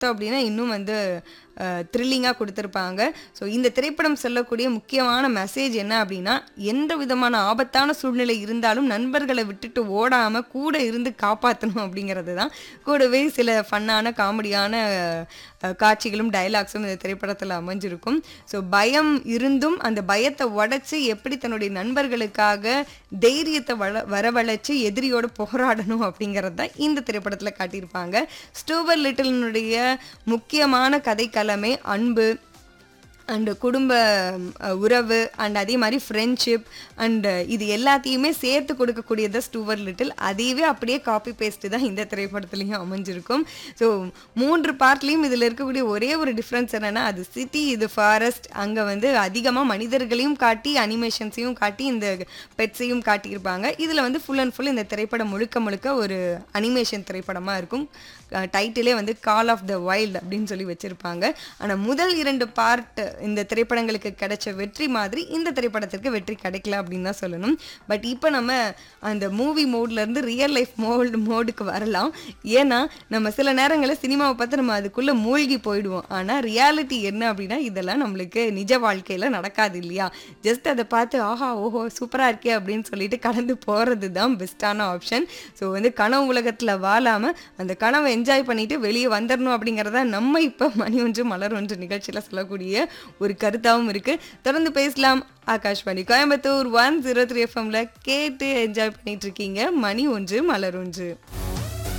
பார்த்தோம் அப்படின்னா இன்னும் வந்து த்ரில்லிங்காக கொடுத்துருப்பாங்க ஸோ இந்த திரைப்படம் சொல்லக்கூடிய முக்கியமான மெசேஜ் என்ன அப்படின்னா எந்த விதமான ஆபத்தான சூழ்நிலை இருந்தாலும் நண்பர்களை விட்டுட்டு ஓடாமல் கூட இருந்து காப்பாற்றணும் அப்படிங்கிறது தான் கூடவே சில ஃபன்னான காமெடியான அஹ், காட்சிகளும் டயலாக்ஸும் இந்த திரைப்படத்தில் அமைஞ்சிருக்கும் ஸோ பயம் இருந்தும் அந்த பயத்தை உடைச்சு எப்படி தன்னுடைய நண்பர்களுக்காக தைரியத்தை வள வரவழைச்சு எதிரியோட போராடணும் அப்படிங்கிறது தான் இந்த திரைப்படத்தில் காட்டியிருப்பாங்க ஸ்டூவர் லிட்டிலினுடைய முக்கியமான கதைக்களமே அன்பு அண்டு குடும்ப அஹ், உறவு அண்ட் அதே மாதிரி ஃப்ரெண்ட்ஷிப் அண்ட் இது எல்லாத்தையுமே சேர்த்து கொடுக்கக்கூடியது ஸ்டூவர் லிட்டில் அதையவே அப்படியே காப்பி பேஸ்ட் தான் இந்த திரைப்படத்துலையும் அமைஞ்சிருக்கும் ஸோ மூன்று பார்ட்லேயும் இதில் இருக்கக்கூடிய ஒரே ஒரு டிஃப்ரென்ஸ் என்னென்னா அது சிட்டி இது ஃபாரஸ்ட் அங்கே வந்து அதிகமாக மனிதர்களையும் காட்டி அனிமேஷன்ஸையும் காட்டி இந்த பெட்ஸையும் காட்டியிருப்பாங்க இதில் வந்து ஃபுல் அண்ட் ஃபுல் இந்த திரைப்படம் முழுக்க முழுக்க ஒரு அனிமேஷன் திரைப்படமாக இருக்கும் டைட்டிலே வந்து கால் ஆஃப் த வைல்ட் அப்படின்னு சொல்லி வச்சுருப்பாங்க ஆனால் முதல் இரண்டு பார்ட் இந்த திரைப்படங்களுக்கு கிடைச்ச வெற்றி மாதிரி இந்த திரைப்படத்திற்கு வெற்றி கிடைக்கல அப்படின்னு தான் சொல்லணும் பட் இப்போ நம்ம அந்த மூவி மோட்லேருந்து ரியல் லைஃப் மோல்டு மோடுக்கு வரலாம் ஏன்னா நம்ம சில நேரங்களில் சினிமாவை பார்த்து நம்ம அதுக்குள்ளே மூழ்கி போயிடுவோம் ஆனால் ரியாலிட்டி என்ன அப்படின்னா இதெல்லாம் நம்மளுக்கு நிஜ வாழ்க்கையில் நடக்காது இல்லையா ஜஸ்ட் அதை பார்த்து ஆஹா ஓஹோ சூப்பராக இருக்கே அப்படின்னு சொல்லிட்டு கடந்து போகிறது தான் பெஸ்ட்டான ஆப்ஷன் ஸோ வந்து கனவு உலகத்தில் வாழாமல் அந்த கனவை என்ஜாய் பண்ணிட்டு வெளியே வந்துடணும் அப்படிங்கிறத நம்ம இப்போ மணி ஒன்று மலர் ஒன்று நிகழ்ச்சியில் சொல்லக்கூடிய ஒரு கருத்தாகவும் இருக்குது தொடர்ந்து பேசலாம் Akashvani Coimbatore one zero three எஃப்எம்ல கேட்டு என்ஜாய் பண்ணிட்டு இருக்கீங்க மணி ஒன்று மலர் ஒன்று